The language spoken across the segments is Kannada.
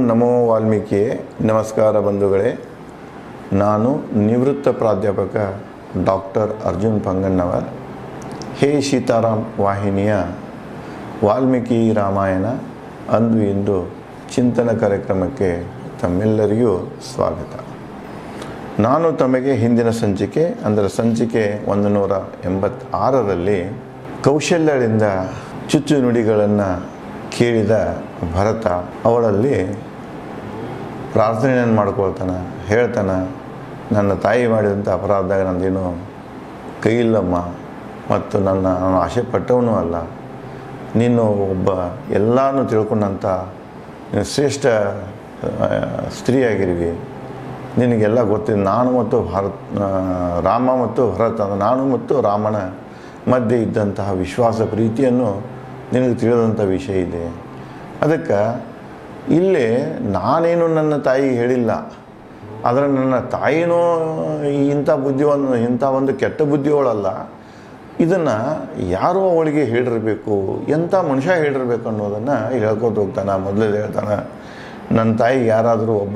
ನಮೋ ವಾಲ್ಮೀಕಿ ನಮಸ್ಕಾರ ಬಂಧುಗಳೇ ನಾನು ನಿವೃತ್ತ ಪ್ರಾಧ್ಯಾಪಕ ಡಾಕ್ಟರ್ ಅರ್ಜುನ್ ಪಂಗಣ್ಣವರ್ ಹೇ ಸೀತಾರಾಮ್ ವಾಹಿನಿಯ ವಾಲ್ಮೀಕಿ ರಾಮಾಯಣ ಅಂದು ಇಂದು ಚಿಂತನ ಕಾರ್ಯಕ್ರಮಕ್ಕೆ ತಮ್ಮೆಲ್ಲರಿಗೂ ಸ್ವಾಗತ ನಾನು ತಮಗೆ ಹಿಂದಿನ ಸಂಚಿಕೆ ಅಂದರೆ ಸಂಚಿಕೆ ಒಂದು ನೂರ ಎಂಬತ್ತಾರರಲ್ಲಿ ಕೌಶಲ್ಯಗಳಿಂದ ಚುಚ್ಚು ನುಡಿಗಳನ್ನು ಕೇಳಿದ ಭರತ ಅವಳಲ್ಲಿ ಪ್ರಾರ್ಥನೆಯನ್ನು ಮಾಡ್ಕೊಳ್ತಾನೆ ಹೇಳ್ತಾನೆ ನನ್ನ ತಾಯಿ ಮಾಡಿದಂಥ ಅಪರಾಧದಾಗ ನಂದೇನು ಕೈ ಇಲ್ಲಮ್ಮ ಮತ್ತು ನನ್ನ ನಾನು ಆಸೆ ಪಟ್ಟವನೂ ಅಲ್ಲ ನೀನು ಒಬ್ಬ ಎಲ್ಲನೂ ತಿಳ್ಕೊಂಡಂಥ ನೀನು ಶ್ರೇಷ್ಠ ಆ, ಸ್ತ್ರೀಯಾಗಿರುವಿ ನಿನಗೆಲ್ಲ ಗೊತ್ತಿದೆ ನಾನು ಮತ್ತು ಭಾರತ್ ಆ, ರಾಮ ಮತ್ತು ಭರತ ನಾನು ಮತ್ತು ರಾಮನ ಮಧ್ಯೆ ಇದ್ದಂತಹ ವಿಶ್ವಾಸ ಪ್ರೀತಿಯನ್ನು ನಿನಗೆ ತಿಳಿದಂಥ ವಿಷಯ ಇದೆ ಅದಕ್ಕೆ ಇಲ್ಲಿ ನಾನೇನು ನನ್ನ ತಾಯಿಗೆ ಹೇಳಿಲ್ಲ ಆದರೆ ನನ್ನ ತಾಯಿನೂ ಇಂಥ ಬುದ್ಧಿವನ್ನು ಇಂಥ ಒಂದು ಕೆಟ್ಟ ಬುದ್ಧಿಯವಳಲ್ಲ ಇದನ್ನು ಯಾರೋ ಅವಳಿಗೆ ಹೇಳಿರಬೇಕು ಎಂಥ ಮನುಷ್ಯ ಹೇಳಿರ್ಬೇಕು ಅನ್ನೋದನ್ನು ಹೇಳ್ಕೊತ ಹೋಗ್ತಾನೆ ಮೊದಲೇ ಹೇಳ್ತಾನೆ ನನ್ನ ತಾಯಿಗೆ ಯಾರಾದರೂ ಒಬ್ಬ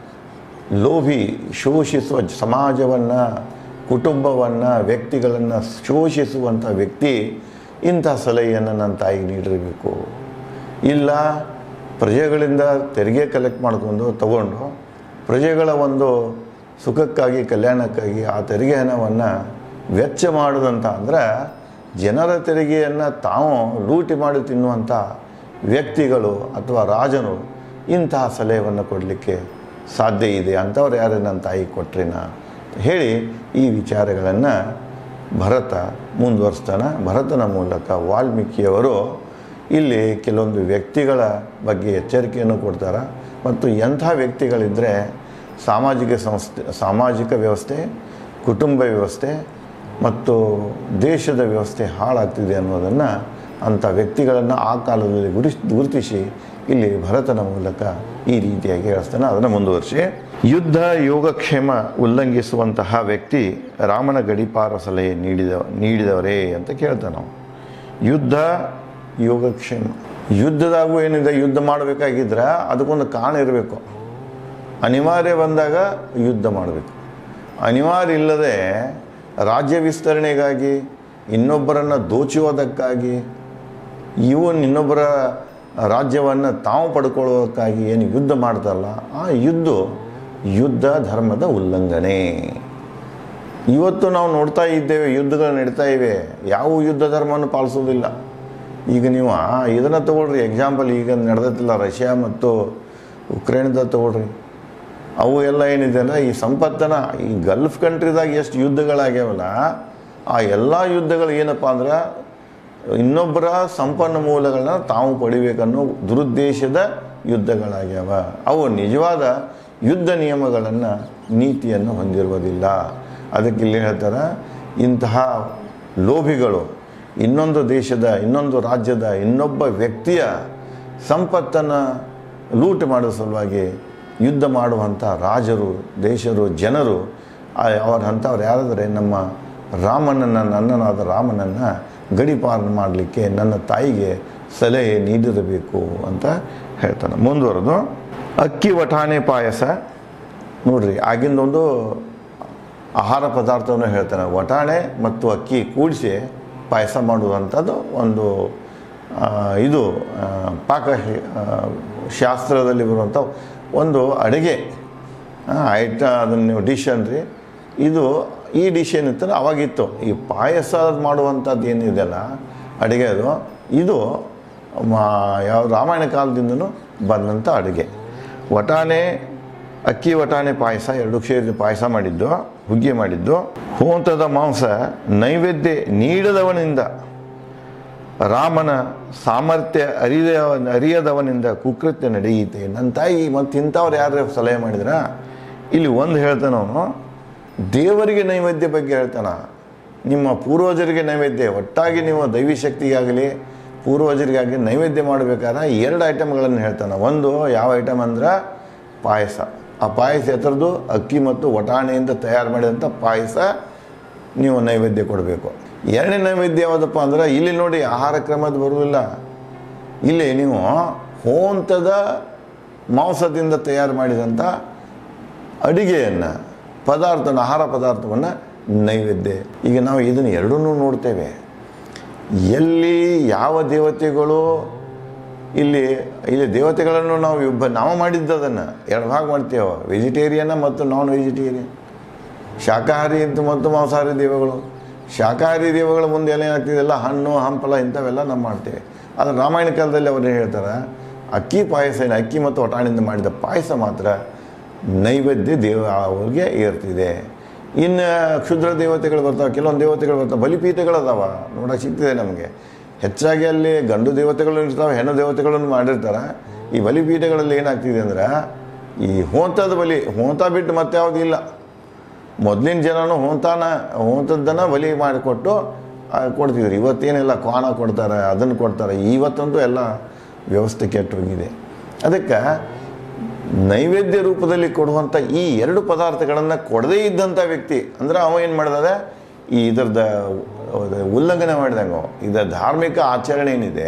ಲೋಭಿ ಶೋಷಿಸುವ ಸಮಾಜವನ್ನು ಕುಟುಂಬವನ್ನು ವ್ಯಕ್ತಿಗಳನ್ನು ಶೋಷಿಸುವಂಥ ವ್ಯಕ್ತಿ ಇಂಥ ಸಲಹೆಯನ್ನು ನನ್ನ ತಾಯಿಗೆ ನೀಡಿರಬೇಕು ಇಲ್ಲ ಪ್ರಜೆಗಳಿಂದ ತೆರಿಗೆ ಕಲೆಕ್ಟ್ ಮಾಡಿಕೊಂಡು ತಗೊಂಡು ಪ್ರಜೆಗಳ ಒಂದು ಸುಖಕ್ಕಾಗಿ ಕಲ್ಯಾಣಕ್ಕಾಗಿ ಆ ತೆರಿಗೆ ಹಣವನ್ನು ವೆಚ್ಚ ಮಾಡೋದಂತ ಅಂದರೆ ಜನರ ತೆರಿಗೆಯನ್ನು ತಾವು ಲೂಟಿ ಮಾಡಿ ತಿನ್ನುವಂಥ ವ್ಯಕ್ತಿಗಳು ಅಥವಾ ರಾಜನು ಇಂತಹ ಸಲಹೆಯನ್ನು ಕೊಡಲಿಕ್ಕೆ ಸಾಧ್ಯ ಇದೆ ಅಂಥವ್ರು ಯಾರು ನನ್ನ ತಾಯಿ ಕೊಟ್ರಿನ ಹೇಳಿ ಈ ವಿಚಾರಗಳನ್ನು ಭರತ ಮುಂದುವರಿಸ್ತಾನೆ ಭರತನ ಮೂಲಕ ವಾಲ್ಮೀಕಿಯವರು ಇಲ್ಲಿ ಕೆಲವೊಂದು ವ್ಯಕ್ತಿಗಳ ಬಗ್ಗೆ ಎಚ್ಚರಿಕೆಯನ್ನು ಕೊಡ್ತಾರೆ ಮತ್ತು ಎಂಥ ವ್ಯಕ್ತಿಗಳಿದ್ದರೆ ಸಾಮಾಜಿಕ ಸಂಸ್ಥೆ ಸಾಮಾಜಿಕ ವ್ಯವಸ್ಥೆ ಕುಟುಂಬ ವ್ಯವಸ್ಥೆ ಮತ್ತು ದೇಶದ ವ್ಯವಸ್ಥೆ ಹಾಳಾಗ್ತಿದೆ ಅನ್ನೋದನ್ನು ಅಂಥ ವ್ಯಕ್ತಿಗಳನ್ನು ಆ ಕಾಲದಲ್ಲಿ ಗುರುಸ್ ಗುರುತಿಸಿ ಇಲ್ಲಿ ಭರತನ ಮೂಲಕ ಈ ರೀತಿಯಾಗಿ ಹೇಳ್ತಾನೆ ಅದನ್ನು ಮುಂದುವರಿಸಿ ಯುದ್ಧ ಯೋಗಕ್ಷೇಮ ಉಲ್ಲಂಘಿಸುವಂತಹ ವ್ಯಕ್ತಿ ರಾಮನ ಗಡಿಪಾರ ಸಲಹೆ ನೀಡಿದ ನೀಡಿದವರೇ ಅಂತ ಕೇಳ್ತಾನೆ ನಾವು ಯುದ್ಧ ಯೋಗಕ್ಷೇಮ ಯುದ್ಧದಾಗೂ ಏನಿದೆ ಯುದ್ಧ ಮಾಡಬೇಕಾಗಿದ್ರೆ ಅದಕ್ಕೊಂದು ಕಾರಣ ಇರಬೇಕು ಅನಿವಾರ್ಯ ಬಂದಾಗ ಯುದ್ಧ ಮಾಡಬೇಕು ಅನಿವಾರ್ಯ ಇಲ್ಲದೆ ರಾಜ್ಯ ವಿಸ್ತರಣೆಗಾಗಿ ಇನ್ನೊಬ್ಬರನ್ನು ದೋಚುವುದಕ್ಕಾಗಿ ಇವನ್ ಇನ್ನೊಬ್ಬರ ರಾಜ್ಯವನ್ನು ತಾವು ಪಡ್ಕೊಳ್ಳೋದಕ್ಕಾಗಿ ಏನು ಯುದ್ಧ ಮಾಡ್ತಾರಲ್ಲ ಆ ಯುದ್ಧ ಯುದ್ಧ ಧರ್ಮದ ಉಲ್ಲಂಘನೆ ಇವತ್ತು ನಾವು ನೋಡ್ತಾ ಇದ್ದೇವೆ ಯುದ್ಧಗಳು ನಡೀತಾ ಇವೆ ಯಾವ ಯುದ್ಧ ಧರ್ಮವನ್ನು ಪಾಲಿಸೋದಿಲ್ಲ ಈಗ ನೀವು ಇದನ್ನು ತಗೊಳ್ರಿ ಎಕ್ಸಾಂಪಲ್ ಈಗ ನಡೆದತ್ತಿಲ್ಲ ರಷ್ಯಾ ಮತ್ತು ಉಕ್ರೇನ್ದ ತಗೊಳ್ರಿ ಅವು ಎಲ್ಲ ಏನಿದೆ ಅಂದರೆ ಈ ಸಂಪತ್ತನ ಈ ಗಲ್ಫ್ ಕಂಟ್ರಿದಾಗ ಎಷ್ಟು ಯುದ್ಧಗಳಾಗ್ಯಾವಲ್ಲ ಆ ಎಲ್ಲ ಯುದ್ಧಗಳು ಏನಪ್ಪ ಅಂದ್ರೆ ಇನ್ನೊಬ್ಬರ ಸಂಪನ್ಮೂಲಗಳನ್ನ ತಾವು ಪಡಿಬೇಕನ್ನೋ ದುರುದ್ದೇಶದ ಯುದ್ಧಗಳಾಗ್ಯಾವ ಅವು ನಿಜವಾದ ಯುದ್ಧ ನಿಯಮಗಳನ್ನು ನೀತಿಯನ್ನು ಹೊಂದಿರುವುದಿಲ್ಲ ಅದಕ್ಕೆ ಇಲ್ಲಿ ಹೇಳ್ತಾರೆ ಇಂತಹ ಲೋಭಿಗಳು ಇನ್ನೊಂದು ದೇಶದ ಇನ್ನೊಂದು ರಾಜ್ಯದ ಇನ್ನೊಬ್ಬ ವ್ಯಕ್ತಿಯ ಸಂಪತ್ತನ್ನು ಲೂಟ್ ಮಾಡೋ ಸಲುವಾಗಿ ಯುದ್ಧ ಮಾಡುವಂಥ ರಾಜರು ದೇಶರು ಜನರು ಆ- ಅವರ ಅಂಥವ್ರು ಯಾರಾದರೆ ನಮ್ಮ ರಾಮನನ್ನು ನನ್ನನಾದ ರಾಮನನ್ನು ಗಡಿಪಾರ ಮಾಡಲಿಕ್ಕೆ ನನ್ನ ತಾಯಿಗೆ ಸಲಹೆ ನೀಡಿರಬೇಕು ಅಂತ ಹೇಳ್ತಾನೆ ಮುಂದುವರೆದು ಅಕ್ಕಿ ವಟಾಣೆ ಪಾಯಸ ನೋಡ್ರಿ ಆಗಿಂದೊಂದು ಆಹಾರ ಪದಾರ್ಥವನ್ನು ಹೇಳ್ತಾನೆ ವಟಾಣೆ ಮತ್ತು ಅಕ್ಕಿ ಕೂಡಿಸಿ ಪಾಯಸ ಮಾಡುವಂಥದ್ದು ಒಂದು ಆ, ಇದು ಆ, ಪಾಕ ಆ, ಶಾಸ್ತ್ರದಲ್ಲಿ ಬರುವಂಥ ಒಂದು ಅಡುಗೆ ಐಟ ಅದನ್ನು ನೀವು ಡಿಶ್ ಅನ್ರಿ ಇದು ಈ ಡಿಶ್ ಏನಿತ್ತಲ್ಲ ಅವಾಗಿತ್ತು ಈ ಪಾಯಸ ಮಾಡುವಂಥದ್ದು ಏನಿದೆಯಲ್ಲ ಅಡುಗೆ ಅದು ಇದು ಮಾ ಯಾವ ರಾಮಾಯಣ ಕಾಲದಿಂದನೂ ಬಂದಂಥ ಅಡುಗೆ ವಟಾಣೆ ಅಕ್ಕಿ ವಟಾಣೆ ಪಾಯಸ ಎರಡು ಸೇರಿ ಪಾಯಸ ಮಾಡಿದ್ದು ಹುಗ್ಗಿ ಮಾಡಿದ್ದು ಹೋಂತದ ಮಾಂಸ ನೈವೇದ್ಯ ನೀಡದವನಿಂದ ರಾಮನ ಸಾಮರ್ಥ್ಯ ಅರಿದ ಅರಿಯದವನಿಂದ ಕುಕೃತ್ಯ ನಡೆಯುತ್ತೆ ನನ್ನ ತಾಯಿ ಮತ್ತು ಇಂಥವ್ರು ಯಾರು ಸಲಹೆ ಮಾಡಿದ್ರ ಇಲ್ಲಿ ಒಂದು ಹೇಳ್ತಾನೆ ಅವನು ದೇವರಿಗೆ ನೈವೇದ್ಯ ಬಗ್ಗೆ ಹೇಳ್ತಾನ ನಿಮ್ಮ ಪೂರ್ವಜರಿಗೆ ನೈವೇದ್ಯ ಒಟ್ಟಾಗಿ ನೀವು ದೈವಿ ಶಕ್ತಿಗಾಗಲಿ ಪೂರ್ವಜರಿಗಾಗಿ ನೈವೇದ್ಯ ಮಾಡಬೇಕಾದ್ರೆ ಎರಡು ಐಟಮ್ಗಳನ್ನು ಹೇಳ್ತಾನೆ ಒಂದು ಯಾವ ಐಟಮ್ ಅಂದ್ರೆ ಪಾಯಸ ಆ ಪಾಯಸ ಎತ್ತರದ್ದು ಅಕ್ಕಿ ಮತ್ತು ವಟಾಣೆಯಿಂದ ತಯಾರು ಮಾಡಿದಂಥ ಪಾಯಸ ನೀವು ನೈವೇದ್ಯ ಕೊಡಬೇಕು ಎರಡನೇ ನೈವೇದ್ಯ ಯಾವುದಪ್ಪ ಅಂದ್ರೆ ಇಲ್ಲಿ ನೋಡಿ ಆಹಾರ ಕ್ರಮದ ಬರುವುದಿಲ್ಲ ಇಲ್ಲಿ ನೀವು ಹೋಂತದ ಮಾಂಸದಿಂದ ತಯಾರು ಮಾಡಿದಂಥ ಅಡಿಗೆಯನ್ನು ಪದಾರ್ಥನ ಆಹಾರ ಪದಾರ್ಥವನ್ನು ನೈವೇದ್ಯ ಈಗ ನಾವು ಇದನ್ನು ಎರಡನ್ನೂ ನೋಡ್ತೇವೆ ಎಲ್ಲಿ ಯಾವ ದೇವತೆಗಳು ಇಲ್ಲಿ ಇಲ್ಲಿ ದೇವತೆಗಳನ್ನು ನಾವು ಇಬ್ಬ ನಾವು ಮಾಡಿದ್ದು ಅದನ್ನು ಎರಡು ಭಾಗ ಮಾಡ್ತೇವೆ ವೆಜಿಟೇರಿಯನ್ ಮತ್ತು ನಾನ್ ವೆಜಿಟೇರಿಯನ್ ಶಾಕಾಹಾರಿ ಅಂತ ಮತ್ತು ಮಾಂಸಾಹಾರಿ ದೇವಗಳು ಶಾಕಾಹಾರಿ ದೇವಗಳ ಮುಂದೆ ಎಲ್ಲ ಏನಾಗ್ತಿದೆಲ್ಲ ಹಣ್ಣು ಹಂಪಲ ಇಂಥವೆಲ್ಲ ನಾವು ಮಾಡ್ತೇವೆ ಆದರೆ ರಾಮಾಯಣ ಕಾಲದಲ್ಲಿ ಅವ್ರು ಏನು ಹೇಳ್ತಾರೆ ಅಕ್ಕಿ ಪಾಯಸ ಏನು ಅಕ್ಕಿ ಮತ್ತು ಒಟಾಣಿಂದ ಮಾಡಿದ ಪಾಯಸ ಮಾತ್ರ ನೈವೇದ್ಯ ದೇವ ಅವ್ರಿಗೆ ಏರ್ತಿದೆ ಇನ್ನು ಕ್ಷುದ್ರ ದೇವತೆಗಳು ಬರ್ತಾವೆ ಕೆಲವೊಂದು ದೇವತೆಗಳು ಬರ್ತಾವೆ ಬಲಿಪೀಠಗಳು ಅದಾವ ನೋಡೋಕೆ ಸಿಗ್ತಿದೆ ನಮಗೆ ಹೆಚ್ಚಾಗಿ ಅಲ್ಲಿ ಗಂಡು ದೇವತೆಗಳು ಇರ್ತಾವೆ ಹೆಣ್ಣು ದೇವತೆಗಳನ್ನು ಮಾಡಿರ್ತಾರೆ ಈ ಬಲಿಪೀಠಗಳಲ್ಲಿ ಏನಾಗ್ತಿದೆ ಅಂದ್ರೆ ಈ ಹೋಂತದ ಬಲಿ ಹೋಂತ ಬಿಟ್ಟು ಮತ್ತೆ ಯಾವುದೂ ಇಲ್ಲ ಮೊದಲಿನ ಜನನು ಹೋಂತಾನ ಹೋಂತದ್ದನ್ನು ಬಲಿ ಮಾಡಿಕೊಟ್ಟು ಆ, ಕೊಡ್ತಿದ್ರು ಇವತ್ತೇನೆಲ್ಲ ಕ್ವಾಣ ಕೊಡ್ತಾರೆ ಅದನ್ನು ಕೊಡ್ತಾರೆ ಇವತ್ತಂತೂ ಎಲ್ಲ ವ್ಯವಸ್ಥೆ ಕೆಟ್ಟೋಗಿದೆ ಅದಕ್ಕೆ ನೈವೇದ್ಯ ರೂಪದಲ್ಲಿ ಕೊಡುವಂಥ ಈ ಎರಡು ಪದಾರ್ಥಗಳನ್ನು ಕೊಡದೇ ಇದ್ದಂಥ ವ್ಯಕ್ತಿ ಅಂದರೆ ಅವ ಏನು ಮಾಡಿದಾರೆ ಈ ಇದರದ ಉಲ್ಲಂಘನೆ ಮಾಡಿದಂಗೆ ಅವ. ಇದರ ಧಾರ್ಮಿಕ ಆಚರಣೆ ಏನಿದೆ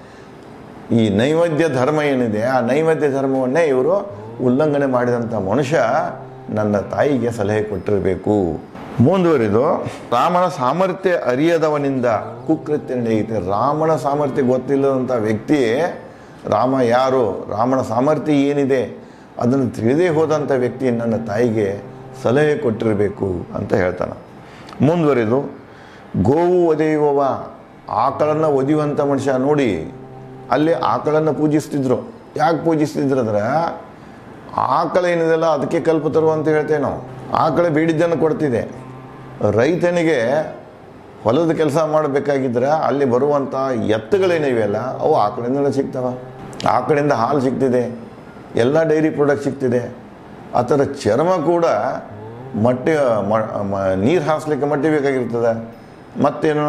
ಈ ನೈವೇದ್ಯ ಧರ್ಮ ಏನಿದೆ ಆ ನೈವೇದ್ಯ ಧರ್ಮವನ್ನೇ ಇವರು ಉಲ್ಲಂಘನೆ ಮಾಡಿದಂಥ ಮನುಷ್ಯ ನನ್ನ ತಾಯಿಗೆ ಸಲಹೆ ಕೊಟ್ಟಿರಬೇಕು ಮುಂದುವರಿದು ರಾಮನ ಸಾಮರ್ಥ್ಯ ಅರಿಯದವನಿಂದ ಕುಕೃತ್ಯ ನಡೆಯುತ್ತೆ ರಾಮನ ಸಾಮರ್ಥ್ಯ ಗೊತ್ತಿಲ್ಲದಂಥ ವ್ಯಕ್ತಿ ರಾಮ ಯಾರು ರಾಮನ ಸಾಮರ್ಥ್ಯ ಏನಿದೆ ಅದನ್ನು ತಿಳಿದೇ ಹೋದಂಥ ವ್ಯಕ್ತಿ ನನ್ನ ತಾಯಿಗೆ ಸಲಹೆ ಕೊಟ್ಟಿರಬೇಕು ಅಂತ ಹೇಳ್ತಾನೆ ಮುಂದುವರಿದು ಗೋವು ಒದೆಯುವವ ಆಕಳನ್ನು ಒದೆಯುವಂಥ ಮನುಷ್ಯ ನೋಡಿ ಅಲ್ಲಿ ಆಕಳನ್ನು ಪೂಜಿಸ್ತಿದ್ರು ಯಾಕೆ ಪೂಜಿಸ್ತಿದ್ರು ಅಂದ್ರೆ ಆಕಳ ಏನಿದೆಲ್ಲ ಅದಕ್ಕೆ ಕಲ್ಪ ತರು ಅಂತ ಹೇಳ್ತೇವೆ ನಾವು ಆಕಳ ಬೇಡಿದ್ದನ್ನು ಕೊಡ್ತಿದೆ ರೈತನಿಗೆ ಹೊಲದ ಕೆಲಸ ಮಾಡಬೇಕಾಗಿದ್ರೆ ಅಲ್ಲಿ ಬರುವಂಥ ಎತ್ತುಗಳೇನಿವೆಯಲ್ಲ ಅವು ಆಕಳಿಂದಲೇ ಸಿಗ್ತವ ಆಕಳಿಂದ ಹಾಲು ಸಿಗ್ತಿದೆ ಎಲ್ಲ ಡೈರಿ ಪ್ರಾಡಕ್ಟ್ ಸಿಗ್ತಿದೆ ಆ ಥರ ಚರ್ಮ ಕೂಡ ಮಟ್ಟಿ ನೀರು ಹಾಸ್ಲಿಕ್ಕೆ ಮಟ್ಟಿ ಬೇಕಾಗಿರ್ತದೆ ಮತ್ತೇನೋ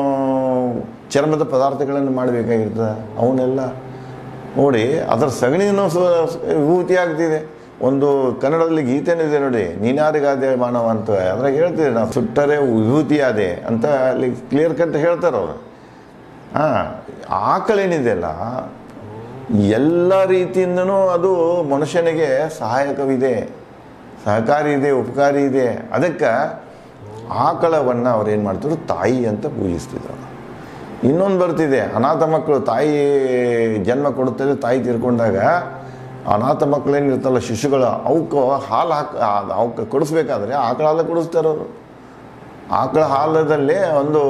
ಚರ್ಮದ ಪದಾರ್ಥಗಳನ್ನು ಮಾಡಬೇಕಾಗಿರ್ತದೆ ಅವನ್ನೆಲ್ಲ ನೋಡಿ ಅದರ ಸಗಣಿನೂ ಸ್ವ ವಿಭೂತಿ ಆಗ್ತಿದೆ ಒಂದು ಕನ್ನಡದಲ್ಲಿ ಗೀತೆನಿದೆ ನೋಡಿ ನೀನಾರಿಗಾದೆ ಮಾನವ ಅಂತ ಅದ್ರಾಗ ಹೇಳ್ತಿದೆ ನಾವು ಸುಟ್ಟರೆ ವಿಭೂತಿ ಆದೆ ಅಂತ ಅಲ್ಲಿ ಕ್ಲಿಯರ್ ಕಟ್ ಹೇಳ್ತಾರೆ ಅವರು ಹಾಂ ಆಕಳೇನಿದೆಯಲ್ಲ ಎಲ್ಲ ರೀತಿಯಿಂದನೂ ಅದು ಮನುಷ್ಯನಿಗೆ ಸಹಾಯಕವಿದೆ ಸಹಕಾರಿ ಇದೆ ಉಪಕಾರಿ ಇದೆ ಅದಕ್ಕೆ ಆಕಳವನ್ನು ಅವ್ರು ಏನು ಮಾಡ್ತಿದ್ರು ತಾಯಿ ಅಂತ ಪೂಜಿಸ್ತಿದ್ರು ಇನ್ನೊಂದು ಬರ್ತಿದೆ ಅನಾಥ ಮಕ್ಕಳು ತಾಯಿ ಜನ್ಮ ಕೊಡುತ್ತದೆ ತಾಯಿ ತೀರ್ಕೊಂಡಾಗ ಅನಾಥ ಮಕ್ಕಳೇನಿರ್ತಲ್ಲ ಶಿಶುಗಳು ಅವಕ್ಕೆ ಹಾಲು ಹಾಕಿ ಅವಕ್ಕೆ ಕೊಡಿಸ್ಬೇಕಾದ್ರೆ ಆಕಳ ಹಾಲು ಕೊಡಿಸ್ತಾರೆ ಅವರು ಆಕಳ ಹಾಲದಲ್ಲಿ ಒಂದು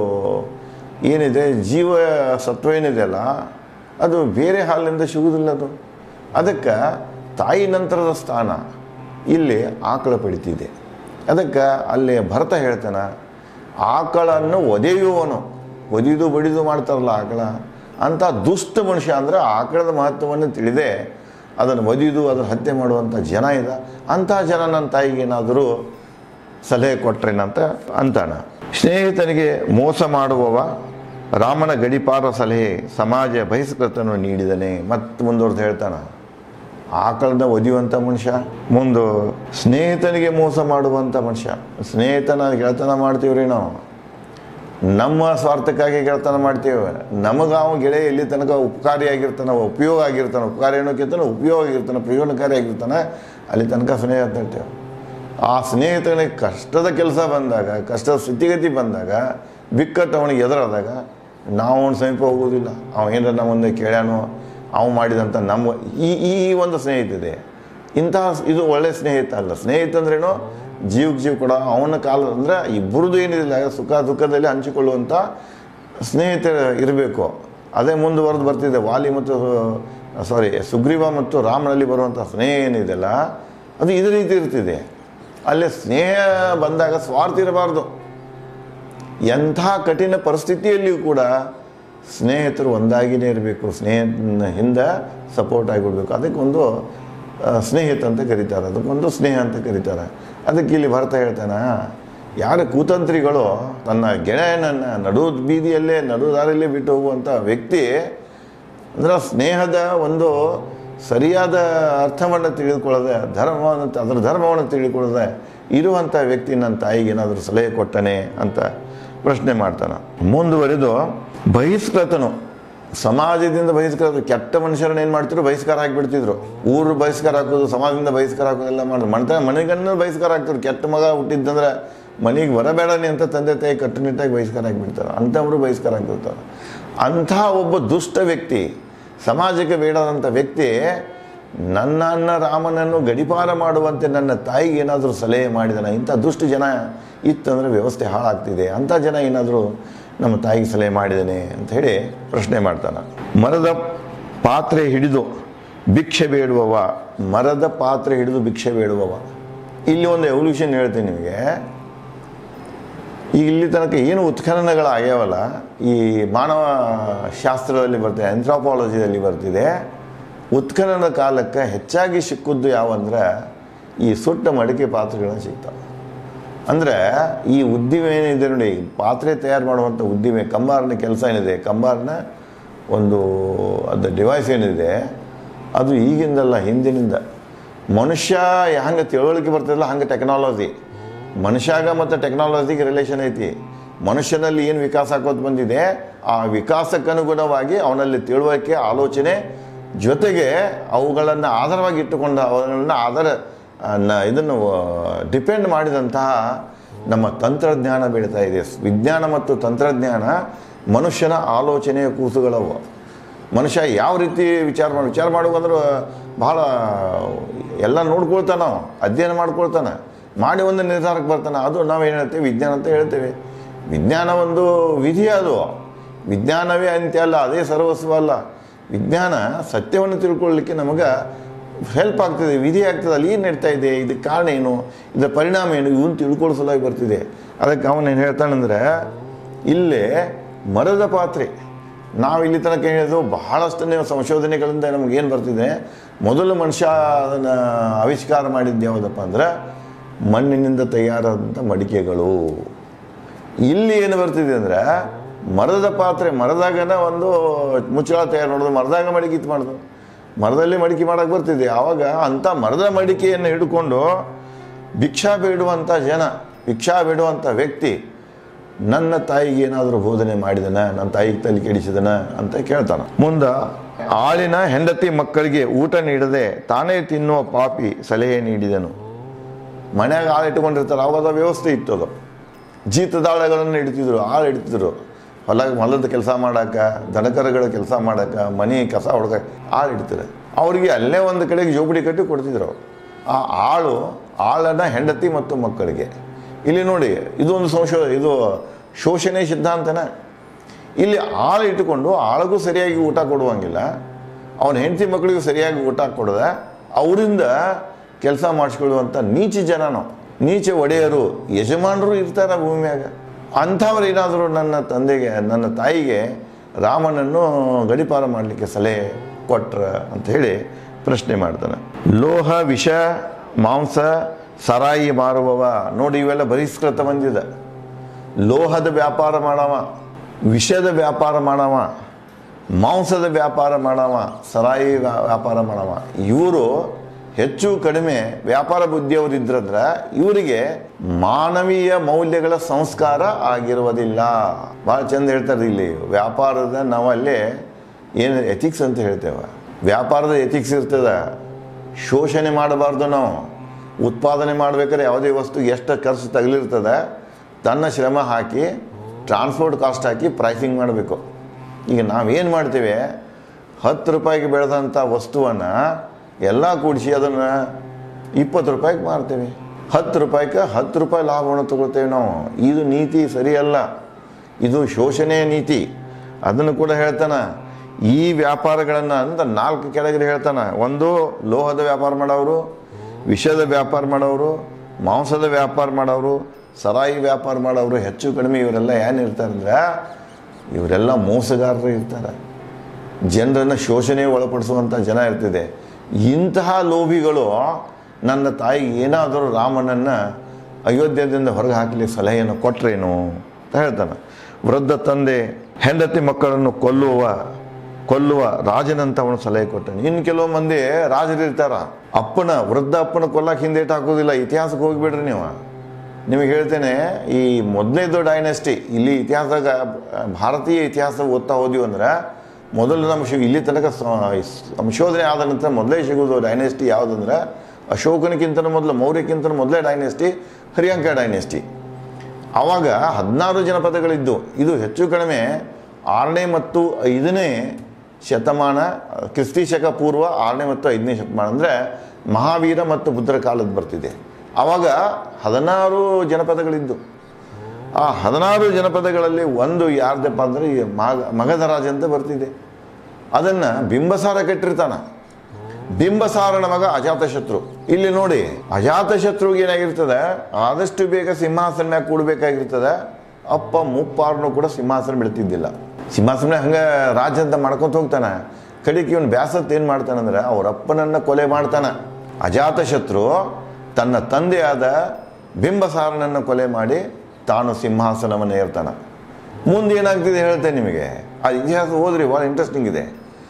ಏನಿದೆ ಜೀವ ಸತ್ವ ಏನಿದೆಯಲ್ಲ ಅದು ಬೇರೆ ಹಾಲಿನಿಂದ ಸಿಗುವುದಿಲ್ಲ ಅದು ಅದಕ್ಕೆ ತಾಯಿ ನಂತರದ ಸ್ಥಾನ ಇಲ್ಲಿ ಆಕಳ ಪಡಿತಿದೆ ಅದಕ್ಕೆ ಅಲ್ಲಿ ಭರತ ಹೇಳ್ತಾನೆ ಆಕಳನ್ನು ಒದೆಯುವವನು ಒದಿದು ಬಡಿದು ಮಾಡ್ತಾರಲ್ಲ ಆಕಳ ಅಂಥ ದುಷ್ಟ ಮನುಷ್ಯ ಅಂದರೆ ಆಕಳದ ಮಹತ್ವವನ್ನು ತಿಳಿದೇ ಅದನ್ನು ಒದಿದು ಅದನ್ನು ಹತ್ಯೆ ಮಾಡುವಂಥ ಜನ ಇದೆ ಅಂಥ ಜನ ನನ್ನ ತಾಯಿಗೆ ಏನಾದರೂ ಸಲಹೆ ಕೊಟ್ರೇನಂತ ಅಂತಾನ ಸ್ನೇಹಿತನಿಗೆ ಮೋಸ ಮಾಡುವವ ರಾಮನ ಗಡಿಪಾರ ಸಲಹೆ ಸಮಾಜ ಬಹಿಷ್ಕೃತನು ನೀಡಿದನೆ ಮತ್ತು ಮುಂದುವರೆದು ಹೇಳ್ತಾನ ಆಕಳನ್ನ ಒದಿಯುವಂಥ ಮನುಷ್ಯ ಮುಂದು ಸ್ನೇಹಿತನಿಗೆ ಮೋಸ ಮಾಡುವಂಥ ಮನುಷ್ಯ ಸ್ನೇಹಿತನ ಗೆಳತನ ಮಾಡ್ತೀವ್ರಿ ನಾವು ನಮ್ಮ ಸ್ವಾರ್ಥಕ್ಕಾಗಿ ಗೆಳತನ ಮಾಡ್ತೀವಿ ನಮಗೆ ಅವ ಗೆಳೆಯ ಎಲ್ಲಿ ತನಕ ಉಪಕಾರಿಯಾಗಿರ್ತಾನೆ ಉಪಯೋಗ ಆಗಿರ್ತಾನೆ ಉಪಕಾರ ಏನೋಕ್ಕಿಂತ ಉಪಯೋಗ ಆಗಿರ್ತಾನೆ ಪ್ರಯೋಜನಕಾರಿ ಆಗಿರ್ತಾನೆ ಅಲ್ಲಿ ತನಕ ಸ್ನೇಹ ಅಂತ ಹೇಳ್ತೇವೆ ಆ ಸ್ನೇಹಿತನಿಗೆ ಕಷ್ಟದ ಕೆಲಸ ಬಂದಾಗ ಕಷ್ಟದ ಸ್ಥಿತಿಗತಿ ಬಂದಾಗ ಬಿಕ್ಕಟ್ಟು ಅವನಿಗೆ ಎದುರಾದಾಗ ನಾವು ಅವನ ಸಮೀಪ ಹೋಗೋದಿಲ್ಲ ಅವ ಏನಾರ ನಮ್ಮ ಮುಂದೆ ಕೇಳ್ಯಾನೋ ಅವ ಮಾಡಿದಂಥ ನಮ್ಮ ಈ ಈ ಒಂದು ಸ್ನೇಹಿತಿದೆ ಇಂತಹ ಇದು ಒಳ್ಳೆ ಸ್ನೇಹಿತ ಅಲ್ಲ ಸ್ನೇಹಿತ ಅಂದ್ರೇನು ಜೀವಕ್ಕೆ ಜೀವ ಕೊಡ ಅವನ ಕಾಲ ಅಂದರೆ ಇಬ್ಬರದು ಏನಿಲ್ಲ ಸುಖ ದುಃಖದಲ್ಲಿ ಹಂಚಿಕೊಳ್ಳುವಂಥ ಸ್ನೇಹಿತರು ಇರಬೇಕು ಅದೇ ಮುಂದುವರೆದು ಬರ್ತಿದೆ ವಾಲಿ ಮತ್ತು ಸಾರಿ ಸುಗ್ರೀವ ಮತ್ತು ರಾಮನಲ್ಲಿ ಬರುವಂಥ ಸ್ನೇಹ ಏನಿದೆಯಲ್ಲ ಅದು ಇದೇ ರೀತಿ ಇರ್ತಿದೆ ಅಲ್ಲಿ ಸ್ನೇಹ ಬಂದಾಗ ಸ್ವಾರ್ಥ ಇರಬಾರ್ದು ಎಂಥ ಕಠಿಣ ಪರಿಸ್ಥಿತಿಯಲ್ಲಿಯೂ ಕೂಡ ಸ್ನೇಹಿತರು ಒಂದಾಗಿನೇ ಇರಬೇಕು ಸ್ನೇಹ ಹಿಂದೆ ಸಪೋರ್ಟ್ ಆಗಿಬಿಡ್ಬೇಕು ಅದಕ್ಕೊಂದು ಆ, ಸ್ನೇಹಿತ ಅಂತ ಕರೀತಾರೆ ಅದಕ್ಕೊಂದು ಸ್ನೇಹ ಅಂತ ಕರೀತಾರೆ ಅದಕ್ಕೆ ಇಲ್ಲಿ ಭರತ ಹೇಳ್ತಾನ ಯಾರು ಕೂತಂತ್ರಿಗಳು ತನ್ನ ಗೆಳೆಯನನ್ನು ನಡು ಬೀದಿಯಲ್ಲೇ ನಡು ದಾರಿಯಲ್ಲೇ ಬಿಟ್ಟು ಹೋಗುವಂಥ ವ್ಯಕ್ತಿ ಅಂದ್ರೆ ಸ್ನೇಹದ ಒಂದು ಸರಿಯಾದ ಅರ್ಥವನ್ನು ತಿಳಿದುಕೊಳ್ಳದೆ ಧರ್ಮವನ್ನು ಅದರ ಧರ್ಮವನ್ನು ತಿಳಿದುಕೊಳ್ಳದೆ ಇರುವಂಥ ವ್ಯಕ್ತಿ ನನ್ನ ತಾಯಿಗೆ ಏನಾದರೂ ಸಲಹೆ ಕೊಟ್ಟನೆ ಅಂತ ಪ್ರಶ್ನೆ ಮಾಡ್ತಾನೆ ಮುಂದುವರಿದು ಬಹಿಷ್ಕೃತನು ಸಮಾಜದಿಂದ ಬಹಿಷ್ಕಾರ ಕೆಟ್ಟ ಮನುಷ್ಯರನ್ನ ಏನು ಮಾಡ್ತಿದ್ರು ಬಹಿಷ್ಕಾರ ಹಾಕಿಬಿಡ್ತಿದ್ರು ಊರು ಬಹಿಷ್ಕಾರ ಹಾಕೋದು ಸಮಾಜದಿಂದ ಬಹಿಷ್ಕಾರ ಹಾಕೋದೆಲ್ಲ ಮಾಡೋದು ಮನೆ ಮನೆಗನ್ನ ಬಹಿಷ್ಕಾರ ಹಾಕ್ತಾರೆ ಕೆಟ್ಟ ಮಗ ಹುಟ್ಟಿದ್ದಂದ್ರೆ ಮನೆಗೆ ಬರಬೇಡನಿ ಅಂತ ತಂದೆ ತಾಯಿ ಕಟ್ಟುನಿಟ್ಟಾಗಿ ಬಹಿಷ್ಕಾರ ಹಾಕಿಬಿಡ್ತಾರೆ ಅಂಥವರು ಬಹಿಷ್ಕಾರ ಹಾಕಿರ್ತಾರೆ ಅಂಥ ಒಬ್ಬ ದುಷ್ಟ ವ್ಯಕ್ತಿ ಸಮಾಜಕ್ಕೆ ಬೇಡದಂಥ ವ್ಯಕ್ತಿ ನನ್ನನ್ನು ರಾಮನನ್ನು ಗಡಿಪಾರ ಮಾಡುವಂತೆ ನನ್ನ ತಾಯಿಗೆ ಏನಾದರೂ ಸಲಹೆ ಮಾಡಿದನ ಇಂಥ ದುಷ್ಟ ಜನ ಇತ್ತಂದರೆ ವ್ಯವಸ್ಥೆ ಹಾಳಾಗ್ತಿದೆ ಅಂಥ ಜನ ಏನಾದರೂ ನಮ್ಮ ತಾಯಿಗೆ ಸಲಹೆ ಮಾಡಿದ್ದೇನೆ ಅಂತ ಹೇಳಿ ಪ್ರಶ್ನೆ ಮಾಡ್ತಾನೆ ಮರದ ಪಾತ್ರೆ ಹಿಡಿದು ಭಿಕ್ಷೆ ಬೇಡುವವ ಮರದ ಪಾತ್ರೆ ಹಿಡಿದು ಭಿಕ್ಷೆ ಬೇಡುವವ ಇಲ್ಲಿ ಒಂದು ಎವಲ್ಯೂಷನ್ ಹೇಳ್ತೀನಿ ನಿಮಗೆ ಈಗ ಇಲ್ಲಿ ತನಕ ಏನು ಉತ್ಖನನಗಳಾಗ್ಯಾವಲ್ಲ ಈ ಮಾನವ ಶಾಸ್ತ್ರದಲ್ಲಿ ಬರ್ತಿದೆ ಆಂಥ್ರಾಪಾಲಜಿಯಲ್ಲಿ ಬರ್ತಿದೆ ಉತ್ಖನನ ಕಾಲಕ್ಕೆ ಹೆಚ್ಚಾಗಿ ಸಿಕ್ಕದ್ದು ಯಾವಂದ್ರೆ ಈ ಸುಟ್ಟ ಮಡಿಕೆ ಪಾತ್ರೆಗಳನ್ನ ಸಿಗ್ತಾವೆ ಅಂದರೆ ಈ ಉದ್ದಿಮೆ ಏನಿದೆ ನೋಡಿ ಪಾತ್ರೆ ತಯಾರು ಮಾಡುವಂಥ ಉದ್ದಿಮೆ ಕಂಬಾರನ ಕೆಲಸ ಏನಿದೆ ಕಂಬಾರನ ಒಂದು ಅದು ಡಿವೈಸ್ ಏನಿದೆ ಅದು ಈಗಿಂದಲ್ಲ ಹಿಂದಿನಿಂದ ಮನುಷ್ಯ ಹಂಗೆ ತಿಳುವಳಿಕೆ ಬರ್ತದಲ್ಲ ಹಂಗೆ ಟೆಕ್ನಾಲಜಿ ಮನುಷ್ಯಾಗ ಮತ್ತು ಟೆಕ್ನಾಲಜಿಗೆ ರಿಲೇಷನ್ ಐತಿ ಮನುಷ್ಯನಲ್ಲಿ ಏನು ವಿಕಾಸ ಆಕೋದು ಬಂದಿದೆ ಆ ವಿಕಾಸಕ್ಕನುಗುಣವಾಗಿ ಅವನಲ್ಲಿ ತಿಳುವಳಿಕೆ ಆಲೋಚನೆ ಜೊತೆಗೆ ಅವುಗಳನ್ನು ಆಧಾರವಾಗಿ ಇಟ್ಟುಕೊಂಡು ಅವುಗಳನ್ನು ಆಧಾರ ಆ, ನ- ಇದನ್ನು ಡಿಪೆಂಡ್ ಮಾಡಿದಂತಹ ನಮ್ಮ ತಂತ್ರಜ್ಞಾನ ಬೆಳೀತಾ ಇದೆ ವಿಜ್ಞಾನ ಮತ್ತು ತಂತ್ರಜ್ಞಾನ ಮನುಷ್ಯನ ಆಲೋಚನೆಯ ಕೂಸುಗಳವು ಮನುಷ್ಯ ಯಾವ ರೀತಿ ವಿಚಾರ ಮಾಡಿ ವಿಚಾರ ಮಾಡುವಂದ್ರೆ ಭಾಳ ಎಲ್ಲ ನೋಡ್ಕೊಳ್ತಾನೆ ನಾವು ಅಧ್ಯಯನ ಮಾಡ್ಕೊಳ್ತಾನೆ ಮಾಡಿ ಒಂದು ನಿರ್ಧಾರಕ್ಕೆ ಬರ್ತಾನೆ ಅದು ನಾವು ಏನು ಹೇಳ್ತೇವೆ ವಿಜ್ಞಾನ ಅಂತ ಹೇಳ್ತೇವೆ ವಿಜ್ಞಾನ ಒಂದು ವಿಧಿ ಅದು ವಿಜ್ಞಾನವೇ ಅಂತ್ಯ ಅಲ್ಲ ಅದೇ ಸರ್ವಸ್ವ ಅಲ್ಲ ವಿಜ್ಞಾನ ಸತ್ಯವನ್ನು ತಿಳ್ಕೊಳ್ಳಿಕ್ಕೆ ನಮಗೆ ಹೆಲ್ಪ್ ಆಗ್ತದೆ ವಿಧಿ ಆಗ್ತದೆ ಅಲ್ಲಿ ಏನು ನಡೀತಾ ಇದೆ ಇದಕ್ಕೆ ಕಾರಣ ಏನು ಇದರ ಪರಿಣಾಮ ಏನು ಇವನು ತಿಳ್ಕೊಳ್ಳೋ ಸಲುವಾಗಿ ಬರ್ತಿದೆ ಅದಕ್ಕೆ ಅವನೇನು ಹೇಳ್ತಾನಂದ್ರೆ ಇಲ್ಲೇ ಮರದ ಪಾತ್ರೆ ನಾವು ಇಲ್ಲಿ ತನಕ ಹೇಳಿದ್ದು ಬಹಳಷ್ಟು ನೀವು ಸಂಶೋಧನೆಗಳಿಂದ ನಮಗೇನು ಬರ್ತಿದೆ ಮೊದಲು ಮನುಷ್ಯ ಅದನ್ನು ಆವಿಷ್ಕಾರ ಮಾಡಿದ್ದು ಯಾವುದಪ್ಪ ಅಂದ್ರೆ ಮಣ್ಣಿನಿಂದ ತಯಾರಾದಂಥ ಮಡಿಕೆಗಳು ಇಲ್ಲಿ ಏನು ಬರ್ತಿದೆ ಅಂದ್ರೆ ಮರದ ಪಾತ್ರೆ ಮರದಾಗನ ಒಂದು ಮುಚ್ಚಳ ತಯಾರು ಮಾಡೋದು ಮರದಾಗ ಮಡಿಕೆ ಇದು ಮಾಡೋದು ಮರದಲ್ಲಿ ಮಡಿಕೆ ಮಾಡಕ್ಕೆ ಬರ್ತಿದೆ ಆವಾಗ ಅಂಥ ಮರದ ಮಡಿಕೆಯನ್ನು ಹಿಡ್ಕೊಂಡು ಭಿಕ್ಷಾ ಬೇಡುವಂಥ ಜನ ಭಿಕ್ಷಾ ಬೇಡುವಂಥ ವ್ಯಕ್ತಿ ನನ್ನ ತಾಯಿಗೆ ಏನಾದರೂ ಬೋಧನೆ ಮಾಡಿದನ ನನ್ನ ತಾಯಿಗೆ ತಲೆ ಕೆಡಿಸಿದನ ಅಂತ ಕೇಳ್ತಾನ ಮುಂದ ಆಳಿನ ಹೆಂಡತಿ ಮಕ್ಕಳಿಗೆ ಊಟ ನೀಡದೆ ತಾನೇ ತಿನ್ನುವ ಪಾಪಿ ಸಲಹೆ ನೀಡಿದನು ಮನ್ಯಾಗ ಆಳು ಇಟ್ಕೊಂಡಿರ್ತಾರೆ ಅವಾಗ ವ್ಯವಸ್ಥೆ ಇತ್ತು ಅದು ಜೀತದಾಳಗಳನ್ನು ಇಡ್ತಿದ್ರು ಆಳು ಇಡ್ತಿದ್ರು ಹೊಲ ಹೊಲದ ಕೆಲಸ ಮಾಡಾಕ ದನಕರಗಳ ಕೆಲಸ ಮಾಡಾಕ ಮನೆ ಕಸ ಹೊಡ್ಕ ಆಳು ಇಡ್ತಾರೆ ಅವ್ರಿಗೆ ಅಲ್ಲೇ ಒಂದು ಕಡೆಗೆ ಜೋಬಡಿ ಕಟ್ಟಿ ಕೊಡ್ತಿದ್ರು ಅವ್ರು. ಆ ಆಳು ಆಳನ ಹೆಂಡತಿ ಮತ್ತು ಮಕ್ಕಳಿಗೆ ಇಲ್ಲಿ ನೋಡಿ ಇದು ಒಂದು ಸಂಶೋ ಇದು ಶೋಷಣೆ ಸಿದ್ಧಾಂತನ ಇಲ್ಲಿ ಆಳು ಇಟ್ಟುಕೊಂಡು ಆಳಿಗೂ ಸರಿಯಾಗಿ ಊಟ ಕೊಡುವಂಗಿಲ್ಲ ಅವನ ಹೆಂಡತಿ ಮಕ್ಕಳಿಗೂ ಸರಿಯಾಗಿ ಊಟ ಕೊಡದೆ ಅವರಿಂದ ಕೆಲಸ ಮಾಡಿಸ್ಕೊಳ್ಳುವಂಥ ನೀಚ ಜನ ನಾವು ನೀಚ ಒಡೆಯರು ಯಜಮಾನರು ಇರ್ತಾರೆ ಭೂಮಿಯಾಗ ಅಂಥವ್ರು ಏನಾದರೂ ನನ್ನ ತಂದೆಗೆ ನನ್ನ ತಾಯಿಗೆ ರಾಮನನ್ನು ಗಡಿಪಾರ ಮಾಡಲಿಕ್ಕೆ ಸಲಹೆ ಕೊಟ್ರ ಅಂತ ಹೇಳಿ ಪ್ರಶ್ನೆ ಮಾಡ್ತಾನೆ ಲೋಹ ವಿಷ ಮಾಂಸ ಸರಾಯಿ ಮಾರುವವ ನೋಡಿ ಇವೆಲ್ಲ ಬಹಿಷ್ಕೃತ ಬಂದಿದೆ ಲೋಹದ ವ್ಯಾಪಾರ ಮಾಡವ ವಿಷದ ವ್ಯಾಪಾರ ಮಾಡವ ಮಾಂಸದ ವ್ಯಾಪಾರ ಮಾಡವ ಸರಾಯಿ ವ್ಯಾ- ವ್ಯಾಪಾರ ಮಾಡವ ಇವರು ಹೆಚ್ಚು ಕಡಿಮೆ ವ್ಯಾಪಾರ ಬುದ್ಧಿಯವರಿದ್ರಂದ್ರೆ ಇವರಿಗೆ ಮಾನವೀಯ ಮೌಲ್ಯಗಳ ಸಂಸ್ಕಾರ ಆಗಿರುವುದಿಲ್ಲ ಭಾಳ ಚಂದ ಹೇಳ್ತಾರೆ ಇಲ್ಲಿ ವ್ಯಾಪಾರದ ನಾವಲ್ಲಿ ಏನು ಎಥಿಕ್ಸ್ ಅಂತ ಹೇಳ್ತೇವೆ ವ್ಯಾಪಾರದ ಎಥಿಕ್ಸ್ ಇರ್ತದೆ ಶೋಷಣೆ ಮಾಡಬಾರ್ದು ನಾವು ಉತ್ಪಾದನೆ ಮಾಡ್ಬೇಕಾದ್ರೆ ಯಾವುದೇ ವಸ್ತು ಎಷ್ಟು ಖರ್ಚು ತಗಲಿರ್ತದೆ ತನ್ನ ಶ್ರಮ ಹಾಕಿ ಟ್ರಾನ್ಸ್ಪೋರ್ಟ್ ಕಾಸ್ಟ್ ಹಾಕಿ ಪ್ರೈಸಿಂಗ್ ಮಾಡಬೇಕು ಈಗ ನಾವೇನು ಮಾಡ್ತೀವಿ ಹತ್ತು ರೂಪಾಯಿಗೆ ಬೆಳೆದಂಥ ವಸ್ತುವನ್ನು ಎಲ್ಲ ಕೂಡಿಸಿ ಅದನ್ನು ಇಪ್ಪತ್ತು ರೂಪಾಯಿಗೆ ಮಾರ್ತೀವಿ ಹತ್ತು ರೂಪಾಯಿಗೆ ಹತ್ತು ರೂಪಾಯಿ ಲಾಭವನ್ನು ತಗೊಳ್ತೇವೆ ನಾವು ಇದು ನೀತಿ ಸರಿಯಲ್ಲ ಇದು ಶೋಷಣೆಯ ನೀತಿ ಅದನ್ನು ಕೂಡ ಹೇಳ್ತಾನೆ ಈ ವ್ಯಾಪಾರಗಳನ್ನು ಅಂತ ನಾಲ್ಕು ಕೆಳಗಡೆ ಹೇಳ್ತಾನೆ ಒಂದು ಲೋಹದ ವ್ಯಾಪಾರ ಮಾಡೋರು ವಿಷದ ವ್ಯಾಪಾರ ಮಾಡೋರು ಮಾಂಸದ ವ್ಯಾಪಾರ ಮಾಡೋರು ಸರಾಯಿ ವ್ಯಾಪಾರ ಮಾಡೋರು ಹೆಚ್ಚು ಕಡಿಮೆ ಇವರೆಲ್ಲ ಏನಿರ್ತಾರೆ ಅಂದ್ರೆ ಇವರೆಲ್ಲ ಮೋಸಗಾರರು ಇರ್ತಾರೆ ಜನರನ್ನು ಶೋಷಣೆ ಒಳಪಡಿಸುವಂಥ ಜನ ಇರ್ತಿದೆ ಇಂತಹ ಲೋಭಿಗಳು ನನ್ನ ತಾಯಿ ಏನಾದರೂ ರಾಮನನ್ನು ಅಯೋಧ್ಯದಿಂದ ಹೊರಗೆ ಹಾಕಲಿಕ್ಕೆ ಸಲಹೆಯನ್ನು ಕೊಟ್ರೇನು ಅಂತ ಹೇಳ್ತಾನೆ ವೃದ್ಧ ತಂದೆ ಹೆಂಡತಿ ಮಕ್ಕಳನ್ನು ಕೊಲ್ಲುವ ಕೊಲ್ಲುವ ರಾಜನಂತ ಅವನು ಸಲಹೆ ಕೊಟ್ಟನು ಇನ್ನು ಕೆಲವು ಮಂದಿ ರಾಜರಿರ್ತಾರ ಅಪ್ಪನ ವೃದ್ಧ ಅಪ್ಪನ ಕೊಲ್ಲಕ್ಕೆ ಹಿಂದೇಟ್ ಹಾಕೋದಿಲ್ಲ ಇತಿಹಾಸಕ್ಕೆ ಹೋಗಿಬಿಡ್ರಿ ನೀವು ನಿಮಗೆ ಹೇಳ್ತೇನೆ ಈ ಮೊದಲನೇದು ಡೈನೆಸ್ಟಿ ಇಲ್ಲಿ ಇತಿಹಾಸದಾಗ ಭಾರತೀಯ ಇತಿಹಾಸ ಓದ್ತಾ ಹೋದ್ವಿ ಅಂದ್ರೆ ಮೊದಲು ನಮ್ಮ ಶಿ ಇಲ್ಲಿ ತನಕ ಸ- ಸಂಶೋಧನೆ ಆದ ನಂತರ ಮೊದಲೇ ಸಿಗೋದು ಡೈನೆಸ್ಟಿ ಯಾವುದಂದ್ರೆ ಅಶೋಕನಕ್ಕಿಂತ ಮೊದಲು ಮೌರ್ಯಕ್ಕಿಂತ ಮೊದಲೇ ಡೈನೆಸ್ಟಿ ಹರಿಯಾಂಕ ಡೈನೆಸ್ಟಿ ಆವಾಗ ಹದಿನಾರು ಜನಪದಗಳಿದ್ದು ಇದು ಹೆಚ್ಚು ಕಡಿಮೆ ಆರನೇ ಮತ್ತು ಐದನೇ ಶತಮಾನ ಕ್ರಿಸ್ತಿ ಶಕ ಪೂರ್ವ ಆರನೇ ಮತ್ತು ಐದನೇ ಶತಮಾನ ಅಂದರೆ ಮಹಾವೀರ ಮತ್ತು ಬುದ್ಧರ ಕಾಲದ ಬರ್ತಿದೆ ಆವಾಗ ಹದಿನಾರು ಜನಪದಗಳಿದ್ದು ಆ ಹದಿನಾರು ಜನಪದಗಳಲ್ಲಿ ಒಂದು ಯಾರ್ದಪ್ಪ ಅಂದರೆ ಈ ಮಗ ಮಗಧರಾಜ ಅಂತ ಬರ್ತಿದೆ ಅದನ್ನು ಬಿಂಬಸಾರ ಕಟ್ಟಿರ್ತಾನ ಬಿಂಬಸಾರನ ಮಗ ಅಜಾತಶತ್ರು ಇಲ್ಲಿ ನೋಡಿ ಅಜಾತಶತ್ರುಗೆ ಏನಾಗಿರ್ತದೆ ಆದಷ್ಟು ಬೇಗ ಸಿಂಹಾಸನ ಮ್ಯಾಗ ಕೂಡಬೇಕಾಗಿರ್ತದೆ ಅಪ್ಪ ಮುಪ್ಪಾರನು ಕೂಡ ಸಿಂಹಾಸನ ಬಿಡ್ತಿದ್ದಿಲ್ಲ ಸಿಂಹಾಸನ ಹಂಗ ರಾಜ ಅಂತ ಮಾಡ್ಕೊಂತ ಹೋಗ್ತಾನೆ ಕಡೆಗೆ ಇವನು ಬ್ಯಾಸತ್ ಏನು ಮಾಡ್ತಾನಂದ್ರೆ ಅವ್ರ ಅಪ್ಪನನ್ನ ಕೊಲೆ ಮಾಡ್ತಾನ ಅಜಾತಶತ್ರು ತನ್ನ ತಂದೆಯಾದ ಬಿಂಬಸಾರನನ್ನು ಕೊಲೆ ಮಾಡಿ ತಾನು ಸಿಂಹಾಸನವನ್ನು ಏರ್ತಾನೆ ಮುಂದೆ ಏನಾಗ್ತಿದೆ ಹೇಳ್ತೇನೆ ನಿಮಗೆ ಆ ಇತಿಹಾಸ ಓದ್ರಿ ಭಾಳ ಇಂಟ್ರೆಸ್ಟಿಂಗ್ ಇದೆ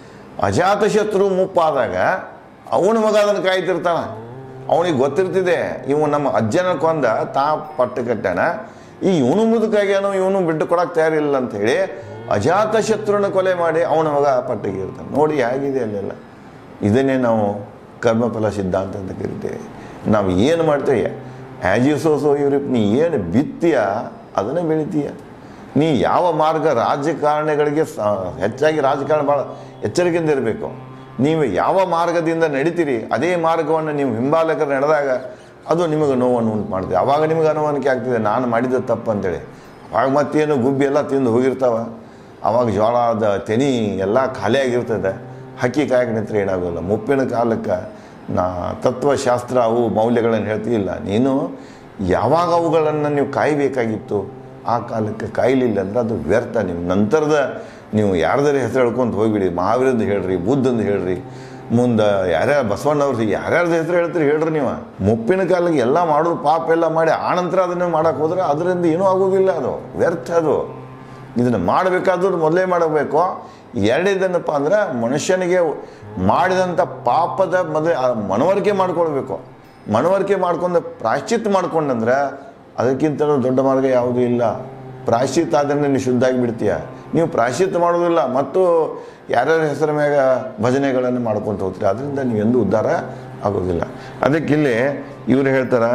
ಅಜಾತಶತ್ರು ಮುಪ್ಪಾದಾಗ ಅವನ ಮಗ ಅದನ್ನು ಕಾಯ್ತಿರ್ತಾನ ಅವನಿಗೆ ಗೊತ್ತಿರ್ತಿದೆ ಇವ ನಮ್ಮ ಅಜ್ಜನ ಕೊಂದ ತಾ ಪಟ್ಟು ಕಟ್ಟಾನ ಈ ಇವನು ಮುದುಕಾಗ್ಯಾನೋ ಇವನು ಬಿಟ್ಟು ಕೊಡಕ್ಕೆ ತಯಾರಿಲ್ಲ ಅಂತ ಹೇಳಿ ಅಜಾತಶತ್ರುನ ಕೊಲೆ ಮಾಡಿ ಅವನ ಮಗ ಪಟ್ಟಿಗೆ ಇರ್ತಾನೆ ನೋಡಿ ಹೇಗಿದೆ ಅಲ್ಲೆಲ್ಲ ಇದನ್ನೇ ನಾವು ಕರ್ಮಫಲ ಸಿದ್ಧಾಂತ ಅಂತ ಕರಿತೇವೆ ನಾವು ಏನು ಮಾಡ್ತೇವೆ ಆ್ಯಸ್ ಯು ಸೋ ಸೋ ಇವ್ರಿ ನೀ ಏನು ಬಿತ್ತೀಯ ಅದನ್ನೇ ಬೆಳಿತೀಯ ನೀ ಯಾವ ಮಾರ್ಗ ರಾಜಕಾರಣಿಗಳಿಗೆ ಸ- ಹೆಚ್ಚಾಗಿ ರಾಜಕಾರಣ ಭಾಳ ಎಚ್ಚರಿಕೆಯಿಂದ ಇರಬೇಕು ನೀವು ಯಾವ ಮಾರ್ಗದಿಂದ ನಡಿತೀರಿ ಅದೇ ಮಾರ್ಗವನ್ನು ನೀವು ಹಿಂಬಾಲಕರು ನಡೆದಾಗ ಅದು ನಿಮಗೆ ನೋವನ್ನು ಉಂಟು ಮಾಡ್ತದೆ ಆವಾಗ ನಿಮಗೆ ಅನುಮಾನಿಕೆ ಆಗ್ತಿದೆ ನಾನು ಮಾಡಿದ ತಪ್ಪು ಅಂತೇಳಿ ಆವಾಗ ಮತ್ತೇನು ಗುಬ್ಬಿ ಎಲ್ಲ ತಿಂದು ಹೋಗಿರ್ತಾವ ಆವಾಗ ಜೋಳದ ತೆನಿ ಎಲ್ಲ ಖಾಲಿಯಾಗಿರ್ತದೆ ಹಕ್ಕಿ ಕಾಯಕ್ಕೆ ನಿಂತರೆ ಏನಾಗೋಲ್ಲ ಮುಪ್ಪಿನ ಕಾಲಕ್ಕೆ ನಾ ತತ್ವಶಾಸ್ತ್ರ ಅವು ಮೌಲ್ಯಗಳನ್ನು ಹೇಳ್ತಿಲ್ಲ ನೀನು ಯಾವಾಗ ಅವುಗಳನ್ನು ನೀವು ಕಾಯಬೇಕಾಗಿತ್ತು ಆ ಕಾಲಕ್ಕೆ ಕಾಯಲಿಲ್ಲ ಅಂದ್ರೆ ಅದು ವ್ಯರ್ಥ ನೀವು ನಂತರದ ನೀವು ಯಾರ್ದಾರ ಹೆಸರು ಹೇಳ್ಕೊಂತ ಹೋಗ್ಬಿಡಿ ಮಹಾವೀರದ್ದು ಹೇಳ್ರಿ ಬುದ್ಧಂದು ಹೇಳ್ರಿ ಮುಂದೆ ಯಾರ್ಯಾರು ಬಸವಣ್ಣವ್ರದ್ದು ಯಾರ್ಯಾರ್ದು ಹೆಸರು ಹೇಳ್ತೀರಿ ಹೇಳ್ರಿ ನೀವು ಮುಪ್ಪಿನ ಕಾಲಕ್ಕೆ ಎಲ್ಲ ಮಾಡೋದು ಪಾಪ ಎಲ್ಲ ಮಾಡಿ ಆನಂತರ ಅದನ್ನು ಮಾಡಕ್ಕೆ ಹೋದ್ರೆ ಅದರಿಂದ ಏನೂ ಆಗೋದಿಲ್ಲ ಅದು ವ್ಯರ್ಥ ಅದು ಇದನ್ನು ಮಾಡಬೇಕಾದ್ರೂ ಮೊದಲೇ ಮಾಡಬೇಕು ಎರಡನೇದನ್ನಪ್ಪ ಅಂದ್ರೆ ಮನುಷ್ಯನಿಗೆ ಮಾಡಿದಂಥ ಪಾಪದ ಮೊದಲೇ ಆ ಮನವರಿಕೆ ಮಾಡ್ಕೊಳ್ಬೇಕು ಮನವರಿಕೆ ಮಾಡ್ಕೊಂಡು ಪ್ರಾಶ್ಚಿತ್ ಮಾಡ್ಕೊಂಡಂದ್ರೆ ಅದಕ್ಕಿಂತಲೂ ದೊಡ್ಡ ಮಾರ್ಗ ಯಾವುದೂ ಇಲ್ಲ ಪ್ರಾಶ್ಚಿತ್ ಆದರೆ ನೀನು ಶುದ್ಧ ಆಗಿಬಿಡ್ತೀಯ ನೀವು ಪ್ರಾಶ್ಚಿತ್ ಮಾಡೋದಿಲ್ಲ ಮತ್ತು ಯಾರ್ಯಾರ ಹೆಸರ ಮ್ಯಾಗ ಭಜನೆಗಳನ್ನು ಮಾಡ್ಕೊತ ಹೋಗ್ತೀರಿ ಅದರಿಂದ ನೀವು ಎಂದೂ ಉದ್ಧಾರ ಆಗೋದಿಲ್ಲ ಅದಕ್ಕಿಲ್ಲಿ ಇವರು ಹೇಳ್ತಾರೆ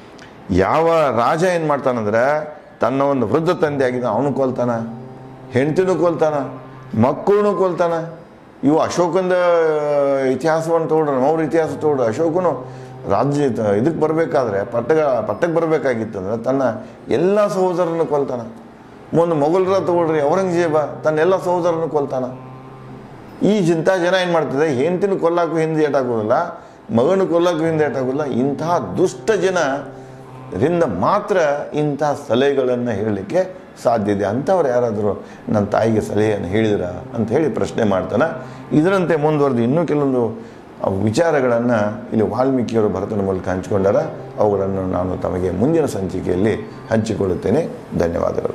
ಯಾವ ರಾಜ ಏನು ಮಾಡ್ತಾನಂದ್ರೆ ತನ್ನ ಒಂದು ವೃದ್ಧ ತಂದೆ ಆಗಿದ್ದ ಅವನು ಕೊಲ್ತಾನ ಹೆಂಡ್ತಿನೂ ಕೊಲ್ತಾನ ಮಕ್ಕಳನ್ನು ಕೊಲ್ತಾನ ಇವು ಅಶೋಕಂದ ಇತಿಹಾಸವನ್ನು ತಗೊಂಡ್ರೆ ಅವ್ರ ಇತಿಹಾಸ ತಗೊಂಡ್ರೆ ಅಶೋಕನು ರಾಜ್ಯ ಇದಕ್ಕೆ ಬರಬೇಕಾದ್ರೆ ಪಟ್ಟಗ ಪಟ್ಟಕ್ಕೆ ಬರಬೇಕಾಗಿತ್ತಂದ್ರೆ ತನ್ನ ಎಲ್ಲ ಸಹೋದರನ್ನು ಕೊಲ್ತಾನ ಮುಂದೆ ಮೊಘಲರ ತಗೊಳ್ರಿ ಔರಂಗಜೇಬ ತನ್ನ ಎಲ್ಲ ಸಹೋದರನ್ನು ಕೊಲ್ತಾನ ಈ ಇಂಥ ಜನ ಏನು ಮಾಡ್ತದೆ ಹೆಂಡತಿನ ಕೊಲ್ಲಕ್ಕೂ ಹಿಂದೆ ಏಟಾಗೋದಿಲ್ಲ ಮಗನ ಕೊಲ್ಲಕ್ಕೂ ಹಿಂದೆ ಏಟಾಗೋದಿಲ್ಲ ಇಂತಹ ದುಷ್ಟ ಜನರಿಂದ ಮಾತ್ರ ಇಂತಹ ಸಲಹೆಗಳನ್ನು ಹೇಳಲಿಕ್ಕೆ ಸಾಧ್ಯ ಇದೆ ಅಂಥವ್ರು ಯಾರಾದರೂ ನನ್ನ ತಾಯಿಗೆ ಸಲಹೆಯನ್ನು ಹೇಳಿದ್ರ ಅಂತ ಹೇಳಿ ಪ್ರಶ್ನೆ ಮಾಡ್ತಾನೆ ಇದರಂತೆ ಮುಂದುವರೆದು ಇನ್ನೂ ಕೆಲವೊಂದು ವಿಚಾರಗಳನ್ನು ಇಲ್ಲಿ ವಾಲ್ಮೀಕಿಯವರು ಭರತನ ಮೂಲಕ ಹಂಚಿಕೊಂಡಾರ ಅವುಗಳನ್ನು ನಾನು ತಮಗೆ ಮುಂದಿನ ಸಂಚಿಕೆಯಲ್ಲಿ ಹಂಚಿಕೊಳ್ಳುತ್ತೇನೆ ಧನ್ಯವಾದಗಳು